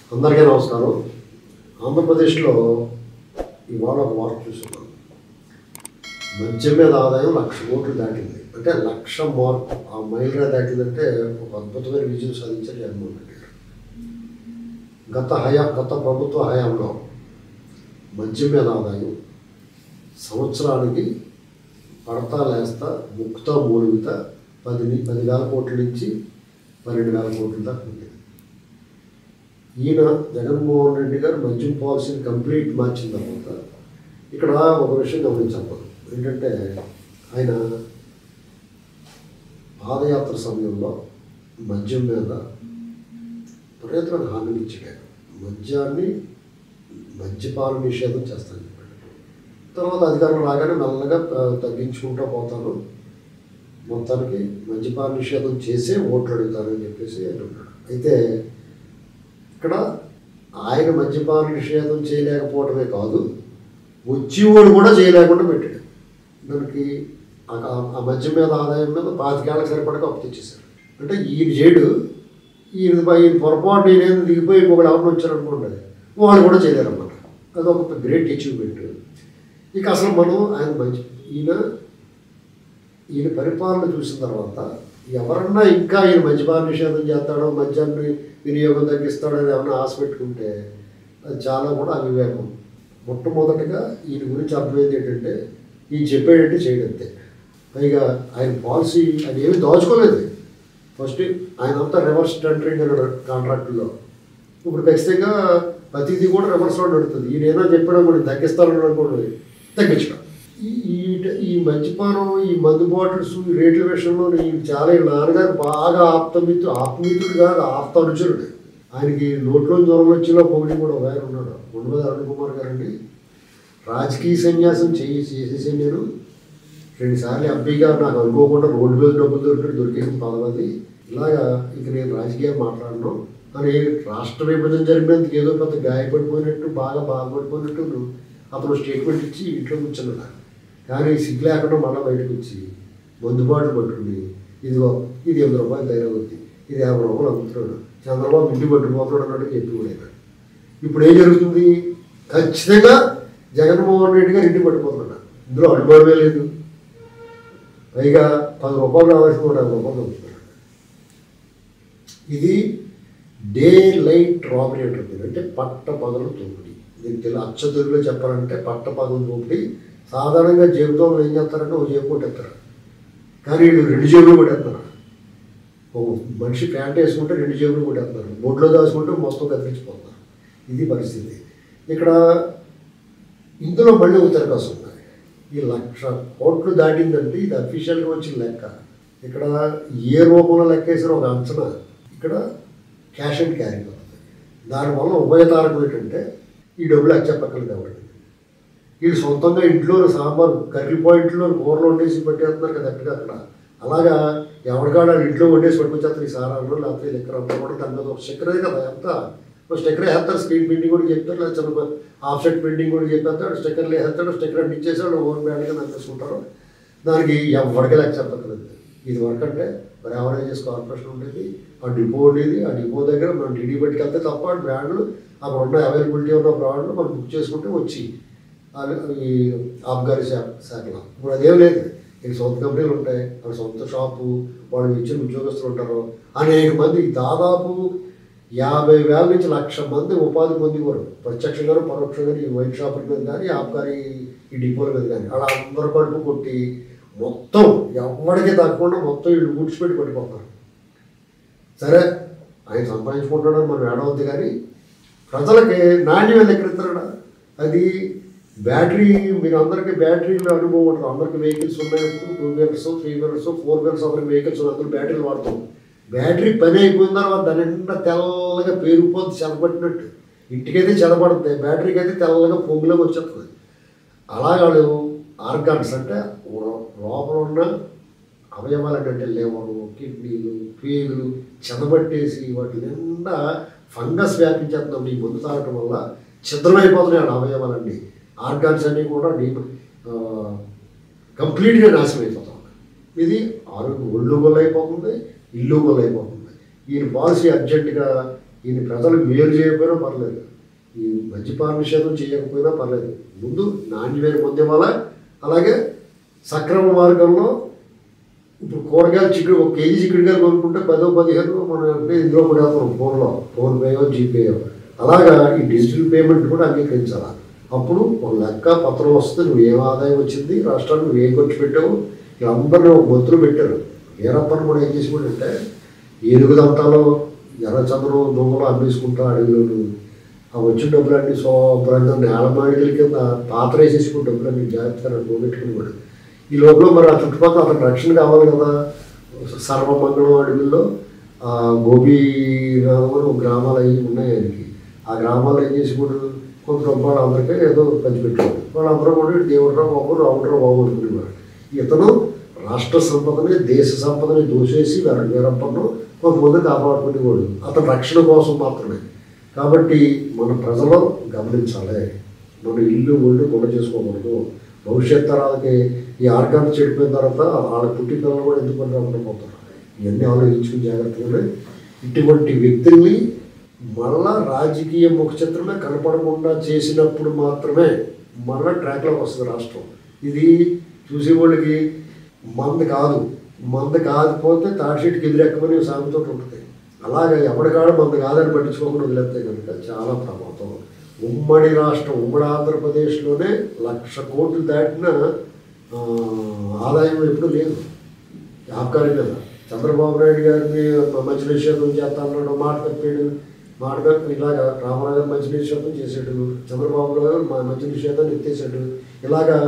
అందరికీ నమస్కారం ఆంధ్రప్రదేశ్లో ఇవాళ ఒక వార్త చూస్తున్నాం మద్యం మీద ఆదాయం లక్ష కోట్లు దాటింది అంటే లక్ష మార్కు ఆ మైలుగా దాటిందంటే ఒక అద్భుతమైన విజయం సాధించారు జగన్మోహన్ రెడ్డి గారు గత హయా గత ప్రభుత్వ హయాంలో మద్యం మీద ఆదాయం సంవత్సరానికి పడతా లేస్తా ముక్తా మూలుగుతా పది ని- పది వేల కోట్ల నుంచి పన్నెండు వేల కోట్ల దాకా ఉంది ఈయన జగన్మోహన్ రెడ్డి గారు మద్యం పాలసీని కంప్లీట్ మార్చిన తర్వాత ఇక్కడ ఒక విషయం గమనించాలి మనం ఏంటంటే ఆయన పాదయాత్ర సమయంలో మద్యం మీద విపరీతమైన హామీలు ఇచ్చాడు ఆయన. మద్యాన్ని మద్యపాన నిషేధం చేస్తానని చెప్పాడు తర్వాత అధికారం రాగానే మెల్లగా ఆ, తగ్గించుకుంటూ పోతాను మొత్తానికి మద్యపాన నిషేధం చేసే ఓట్లు అడుగుతానని చెప్పేసి ఆయన ఉన్నాడు అయితే ఇక్కడ ఆయన మద్యపాన నిషేధం చేయలేకపోవడమే కాదు వచ్చేవాడు కూడా చేయలేకుండా పెట్టాడు దానికి ఆ- ఆ మద్యం మీద ఆదాయం మీద పాతికేళ్ళకి సరిపడక అప్పు తెచ్చేశారు అంటే ఈయన చేయడు ఈయన ఈయన పొరపాటు నేను దిగిపోయి ఇంకొకటి ఎవరిని వచ్చారనుకోండి వాళ్ళు కూడా చేయలేరన్నమాట అదొక గ్రేట్ అచీవ్మెంట్ ఇక అసలు మనం ఆయన మంచి ఈయన ఈయన పరిపాలన చూసిన తర్వాత ఎవరన్నా ఇంకా ఈయన మద్యపాన నిషేధం చేస్తాడో మద్యాన్ని వినియోగం తగ్గిస్తాడో అని ఏమైనా ఆశ పెట్టుకుంటే అది చాలా కూడా అవివేకం మొట్టమొదటిగా ఈయన గురించి అర్థమైంది ఏంటంటే ఈయన చెప్పాడంటే చేయడంతే పైగా ఆయన పాలసీ ఆయన ఏమీ దాచుకోలేదు ఫస్ట్ ఆయన అంతా రివర్స్ టెండరింగ్ అన్నాడు కాంట్రాక్టులో ఇప్పుడు ఖచ్చితంగా ప్రతిదీ కూడా రివర్స్లో నడుస్తుంది ఈయన ఏదో చెప్పడం కూడా తగ్గిస్తారని అనుకోండి తగ్గించడం ఈ ఈ- ఈ మద్యపానం ఈ మందు బాటిల్స్ ఈ రేట్ల విషయంలో ఈ చాలా ఈ నాన్నగారు బాగా ఆప్తమిత్రుడు ఆత్మీయుడు కాదు ఆప్త అనుచరుడు ఆయనకి నోట్లో జ్వరం వచ్చేలా పొగిడి కూడా ఒక ఆయన ఉన్నాడు ఉండమది అరుణ్ కుమార్ గారండి రాజకీయ సన్యాసం చేయి చేసేసి నేను రెండుసార్లు ఎంపీగా నాకు అనుకోకుండా రోడ్డు మీద డబ్బులు దొరికి దొరికేసిన పదవది ఇలాగా ఇక నేను రాజకీయం మాట్లాడను అని రాష్ట్ర విభజన జరిగినందుకు ఏదో పెద్ద గాయపడిపోయినట్టు బాగా బాధపడిపోయినట్టు అతను స్టేట్మెంట్ ఇచ్చి ఇంట్లో కూర్చున్నాడు కానీ సిగ్గు లేకుండా మళ్ళీ బయటకు వచ్చి మందుబాటు పట్టుకుని ఇదిగో ఇది ఎనిమిది రూపాయలు తయారవుద్ది ఇది యాభై రూపాయలు అమ్ముతున్నాడు చంద్రబాబు ఇంటి పట్టుకుపోతున్నాడు అన్నట్టు చెప్పి కూడా ఆయన. ఇప్పుడు ఏం జరుగుతుంది ఖచ్చితంగా జగన్మోహన్ రెడ్డి గారు ఇంటికి పట్టుకుపోతున్నాడు ఇందులో అనుమానమే లేదు పైగా పది రూపాయలు రావాల్సిన నూట యాభై రూపాయలు అవుతున్నాడు ఇది డే లైట్ రాబరీ అంటుంది అంటే పట్ట పగలు దోపిడీ దీనికి తెలు అచ్చ తెలుగులో చెప్పాలంటే పట్ట పగలు దోపిడీ సాధారణంగా జేబుతో ఏం చేస్తారంటే ఒక జేబు కొట్టేస్తారు కానీ వీళ్ళు రెండు జేబులు కొట్టేస్తున్నారు ఓ మనిషి ప్యాంట్ వేసుకుంటే రెండు జేబులు కొట్టేస్తున్నారు బొడ్లో దాచుకుంటే మొత్తం కత్తిరించిపోతున్నారు ఇది పరిస్థితి ఇక్కడ ఇందులో మళ్ళీ ఒక తిరగాల్సి ఉంది ఈ లక్ష కోట్లు దాటిందంటే ఇది అఫీషియల్గా వచ్చిన లెక్క ఇక్కడ ఏ రూపంలో లెక్కేసిన ఒక అంచనా ఇక్కడ క్యాష్ అండ్ క్యారీ అవుతుంది దానివల్ల ఉభయతారకం ఏంటంటే ఈ డబ్బులు అచ్చపక్కలు కాబట్టి వీళ్ళు సొంతంగా ఇంట్లో సాంబార్ కర్రీ పాయింట్లో కూరలు వండేసి పెట్టేస్తున్నారు కదా అక్కడ అక్కడ అలాగా ఎవరికాడ వాళ్ళు ఇంట్లో వండేసి పట్టుకొచ్చేస్తారు ఈ సారాలు లేకపోతే లెక్కర అంతా కూడా దాని మీద ఒక స్టిక్కరే కదా ఎంత ఒక స్టిక్కర్ వేస్తారు స్క్రీన్ ప్రింటింగ్ కూడా చెప్తారు లేదా చిన్న ఆఫ్ సెట్ ప్రింటింగ్ కూడా చెప్పేస్తాడు స్టిక్కర్లు వేస్తాడు స్టిక్కర్ అన్ని ఇచ్చేసాడు ఓన్ బ్రాండ్గా నమ్మేసుకుంటారు దానికి ఎవరికి లెక్క చెప్పక్కర్లేదు ఇది వరకు అంటే మరి యావరేజెస్ కార్పొరేషన్ ఉండేది ఆ డిపో ఉండేది ఆ డిపో దగ్గర మనం టీడీ పెట్టుకెళ్తే తప్ప ఆ బ్రాండ్లు అక్కడ ఉన్న అవైలబిలిటీ ఉన్న బ్రాండ్లు మనం బుక్ చేసుకుంటే వచ్చి అవి ఈ ఆబ్గారి శాఖ శాఖలో ఇప్పుడు అదేం లేదు ఇక్కడ సొంత కంపెనీలు ఉంటాయి అక్కడ సొంత షాపు వాళ్ళు ఇచ్చిన ఉద్యోగస్తులు ఉంటారు అనేక మంది దాదాపు యాభై వేల నుంచి లక్ష మంది ఉపాధి పొందేవారు ప్రత్యక్షంగాను పరోక్షంగా ఈ వైన్ షాపుల మీద కానీ ఆబ్గారి ఈ డిపోల మీద కానీ అలా అందరు కడుపు కొట్టి మొత్తం ఎవరికి తగ్గకుండా మొత్తం వీళ్ళు ఊడ్చిపెట్టి పడిపోతారు సరే ఆయన సంపాదించుకుంటాడని మనం ఏడవద్దు కానీ ప్రజలకి నాణ్యమైన ఎక్కడ ఇస్తాడా అది బ్యాటరీ మీరు అందరికీ బ్యాటరీలో అనుభవం ఉంటుంది అందరికీ వెహికల్స్ ఉన్నాయి two wheelers three wheelers four wheelers అందరికి వెహికల్స్ ఉన్నాయి అందరూ బ్యాటరీలు వాడతాం బ్యాటరీ పని అయిపోయిన తర్వాత దాని నిండా తెల్లగా పేరుకుపోతుంది చెదపట్టినట్టు ఇంటికైతే చెదపడుతుంది బ్యాటరీకి అయితే తెల్లగా పొంగులోకి వచ్చేస్తుంది అలాగాడు ఆర్గాన్స్ అంటే లో- లోపల ఉన్న అవయవాలు అంటే లేవరు కిడ్నీలు పేగులు చెదబట్టేసి వాటి నిండా ఫంగస్ వ్యాపించేస్తున్నప్పుడు ఈ మందు తాగటం వల్ల ఛిద్రమైపోతున్నాయి ఆ అవయవాలన్నీ ఆర్గాన్స్ అన్నీ కూడా డీ కంప్లీట్గా నాశనం అయిపోతాం ఇది ఆరోగ్యం ఒళ్ళు గొల్ల అయిపోతుంది ఇల్లు గొల్ల అయిపోతుంది ఈయన పాలసీ అర్జెంటుగా ఈయన ప్రజలు మేలు చేయకపోయినా పర్లేదు ఈ మద్యపాన నిషేధం చేయకపోయినా పర్లేదు ముందు నాణ్యమైన మందు ఇవ్వాలా అలాగే సక్రమ మార్గంలో ఇప్పుడు కూరగాయలు చిక్కుడు ఒక కేజీ చిక్కుడుకాయలు కొనుక్కుంటే పదో పదిహేను మనం అంటే ఇందులో కూడా వేస్తాం ఫోన్లో ఫోన్ పేయో జీపేయో అలాగా ఈ డిజిటల్ పేమెంట్ కూడా అంగీకరించాలి అప్పుడు ఒక లెక్క పత్రం వస్తే నువ్వు ఏం ఆదాయం వచ్చింది రాష్ట్రానికి నువ్వు ఏం ఖర్చు పెట్టావు వీళ్ళందరినీ ఒక గొంతులు పెట్టారు వీరప్పని కూడా ఏం చేసి అంటే ఏనుగు దంతాలు ఎర్రచందనం దొంగలు అమ్మేసుకుంటా అడవిలోను ఆ వచ్చిన డబ్బులన్నీ శుభ్రంగా నేలమాడిల కింద పాత్ర వేసేసుకుని డబ్బులన్నీ జాగ్రత్తగా పోగొట్టుకుని కూడా ఈ లోపల మరి ఆ చుట్టుపక్కల అతను రక్షణ కావాలి కదా సర్వమంగళం అడవుల్లో ఆ గోపీనాథం అని ఒక గ్రామాలు అవి ఉన్నాయి ఆయనకి ఆ గ్రామాలు ఏం చేసి కూడా కొంత రూపాయలు అందరికీ ఏదో పంచిపెట్టారు వాళ్ళందరూ కూడా దేవుడు రా బాబు రావుడు రా బాబు అనుకునేవారు ఇతను రాష్ట్ర సంపదని దేశ సంపదని దోసేసి వీర వీరప్పను కొంతమంది కాపాడుకునేవాడు అతని రక్షణ కోసం మాత్రమే కాబట్టి మన ప్రజలు గమనించాలి మన ఇల్లు ఒళ్ళు గుణ చేసుకోకూడదు భవిష్యత్ తరాలకి ఈ ఆర్గాన్ చెడిపోయిన తర్వాత వాళ్ళ పుట్టి పిల్లలు కూడా ఎందుకు రాకుండా పోతారు ఇవన్నీ ఆలోచించుకుని జాగ్రత్తగానే ఇటువంటి వ్యక్తుల్ని మళ్ళా రాజకీయ ముఖ చిత్రమే కనపడకుండా చేసినప్పుడు మాత్రమే మళ్ళా ట్రాక్లోకి వస్తుంది రాష్ట్రం ఇది చూసే వాళ్ళకి మంద కాదు మంద కాకపోతే తాడిషీట్కి ఎదురెక్కమని సాగుతూ ఉంటుంది అలాగే ఎవరికాడు మంద కాదని పట్టించుకోకుండా వదిలేస్తే కనుక చాలా ప్రమాదం ఉమ్మడి రాష్ట్రం ఉమ్మడి ఆంధ్రప్రదేశ్లోనే లక్ష కోట్లు దాటిన ఆ, ఆదాయం ఎప్పుడూ లేదు ఆబ్కారీ మీద చంద్రబాబు నాయుడు గారిని మంచి నిషేధం చేస్తా అన్నాడు మాట తప్పాడు మాట తప్పి ఇలాగా రామారావు గారు మంచి నిషేధం చేశాడు చంద్రబాబు గారు మా మంచి నిషేధాన్ని ఎత్తేసాడు ఇలాగా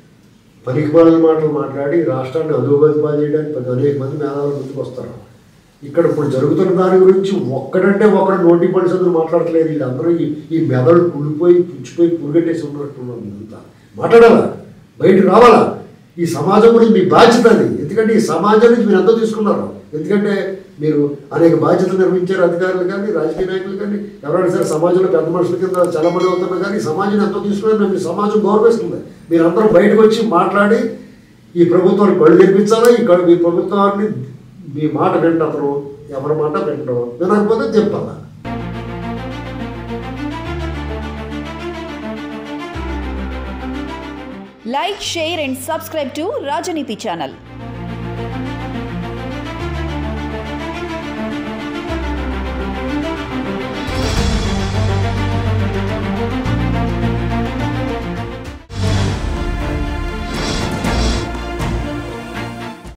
పనికిమాలిన మాటలు మాట్లాడి రాష్ట్రాన్ని అధోగతి చేయడానికి పెద్ద అనేక మంది మేధావులు ముందుకు వస్తారు ఇక్కడ ఇప్పుడు జరుగుతున్న దాని గురించి ఒక్కడంటే ఒకడు నోటి పరిస్థితులు మాట్లాడట్లేదు వీళ్ళందరూ ఈ ఈ మెదడు కుళ్ళిపోయి పుచ్చిపోయి పురుగట్టేసి ఉన్నట్టున్నారు వీళ్ళంతా మాట్లాడాలా బయటకు రావాలా ఈ సమాజం గురించి మీ బాధ్యత అది ఎందుకంటే ఈ సమాజం నుంచి మీరు ఎంతో తీసుకున్నారు ఎందుకంటే మీరు అనేక బాధ్యతలు నిర్వహించారు అధికారులు కానీ రాజకీయ నాయకులు కానీ ఎవరైనా సరే సమాజంలో పెద్ద మనుషుల కింద చలమని అవుతున్నారు కానీ ఈ సమాజం ఎంతో తీసుకున్నారు మీ సమాజం గౌరవిస్తుంది మీరందరూ బయటకు వచ్చి మాట్లాడి ఈ ప్రభుత్వాన్ని కళ్ళు తెప్పించాలా ఈ కళ్ళు మీ ప్రభుత్వాన్ని మీ మాట వింటారు ఎవరి మాట వింటారు వినకపోతే చెప్పాలా Like, share, and subscribe to Rajaniti channel.